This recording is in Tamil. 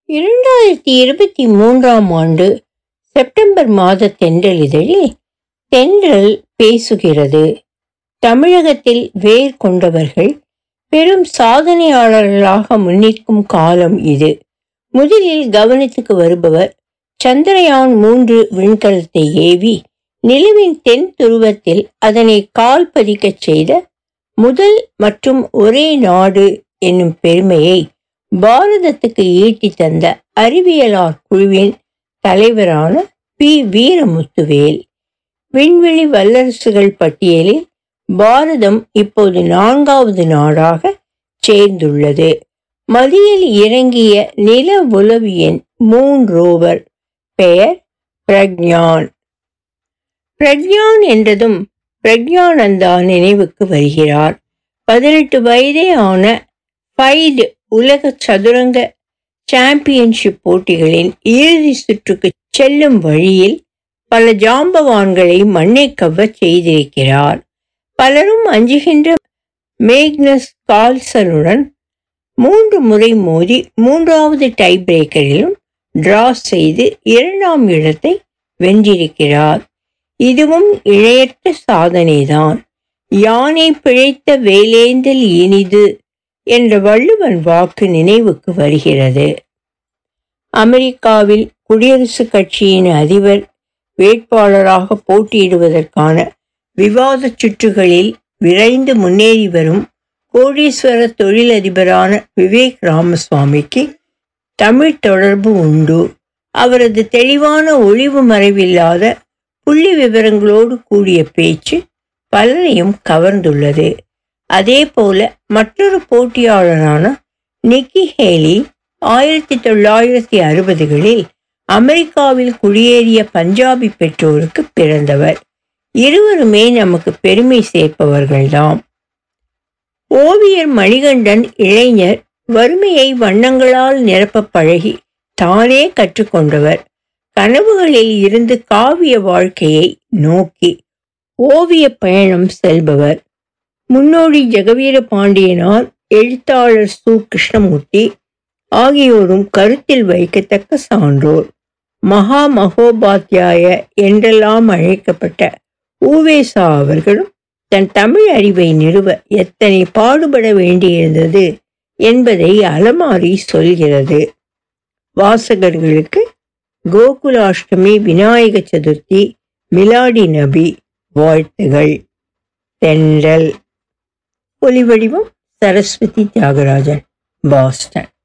இரண்டாயிரத்தி இருபத்தி மூன்றாம் ஆண்டு செப்டம்பர் மாத தென்றலிதழில் தென்றல் பேசுகிறது தமிழகத்தில் வேர் கொண்டவர்கள் பெரும் சாதனையாளர்களாக முன்னிற்கும் காலம் இது முதலில் கவனத்துக்கு வருபவர் சந்திரயான் மூன்று விண்கலத்தை ஏவி நிலவின் தென் துருவத்தில் அதனை கால் பதிக்கச் செய்த முதல் மற்றும் ஒரே நாடு என்னும் பெருமையை பாரதத்துக்கு ஈட்டி தந்த அறிவியலார் குழுவின் தலைவரான பி வீரமுத்துவேல் விண்வெளி வல்லரசுகள் பட்டியலில் பாரதம் இப்போது நான்காவது நாடாக சேர்ந்துள்ளது மதியில் இறங்கிய நில உளவியின் மூன் ரோவர் பெயர் பிரக்ஞான் பிரக்ஞான் என்றதும் பிரக்ஞானந்தா நினைவுக்கு வருகிறார் பதினெட்டு வயதே ஆன ஃபைடு உலக சதுரங்க சாம்பியன்ஷிப் போட்டிகளின் இறுதி சுற்றுக்கு செல்லும் வழியில் பல ஜாம்பவான்களை மண்ணை கவ்வ செய்திருக்கிறார் பலரும் அஞ்சுகின்ற மேக்னஸ் கால்சனுடன் மூன்று முறை மோதி மூன்றாவது டை பிரேக்கரிலும் டிரா செய்து இரண்டாம் இடத்தை வென்றிருக்கிறார் இதுவும் இழையற்ற சாதனைதான் யானை பிழைத்த வேலேந்தல் இனிது என்ற வள்ளுவன் வாக்கு நினைவுக்கு வருகிறது அமெரிக்காவில் குடியரசுக் கட்சியின் அதிபர் வேட்பாளராக போட்டியிடுவதற்கான விவாத சுற்றுகளில் விரைந்து முன்னேறி வரும் கோடீஸ்வர தொழிலதிபரான விவேக் ராமசுவாமிக்கு தமிழ் தொடர்பு உண்டு அவரது தெளிவான ஒளிவு மறைவில்லாத புள்ளி விவரங்களோடு கூடிய பேச்சு பலரையும் கவர்ந்துள்ளது அதே போல மற்றொரு போட்டியாளரான நிக்கி ஹேலி ஆயிரத்தி தொள்ளாயிரத்தி அறுபதுகளில் அமெரிக்காவில் குடியேறிய பஞ்சாபி பெற்றோருக்கு பிறந்தவர் இருவருமே நமக்கு பெருமை சேர்ப்பவர்கள்தாம் ஓவியர் மணிகண்டன் இளைஞர் வறுமையை வண்ணங்களால் நிரப்ப பழகி தானே கற்றுக்கொண்டவர் கனவுகளில் இருந்து காவிய வாழ்க்கையை நோக்கி ஓவிய பயணம் செல்பவர் முன்னோடி ஜெகவீர பாண்டியனார் எழுத்தாளர் சு கிருஷ்ணமூர்த்தி ஆகியோரும் கருத்தில் வைக்கத்தக்க சான்றோர் மகா மகோபாத்தியாய என்றெல்லாம் அழைக்கப்பட்ட ஊவேசா அவர்களும் தன் தமிழ் அறிவை நிறுவ எத்தனை பாடுபட வேண்டியிருந்தது என்பதை அலமாரி சொல்கிறது வாசகர்களுக்கு கோகுலாஷ்டமி விநாயக சதுர்த்தி மிலாடி நபி வாழ்த்துகள் தென்றல் ஒலிவடிவம் சரஸ்வதி தியாகராஜன் பாஸ்டன்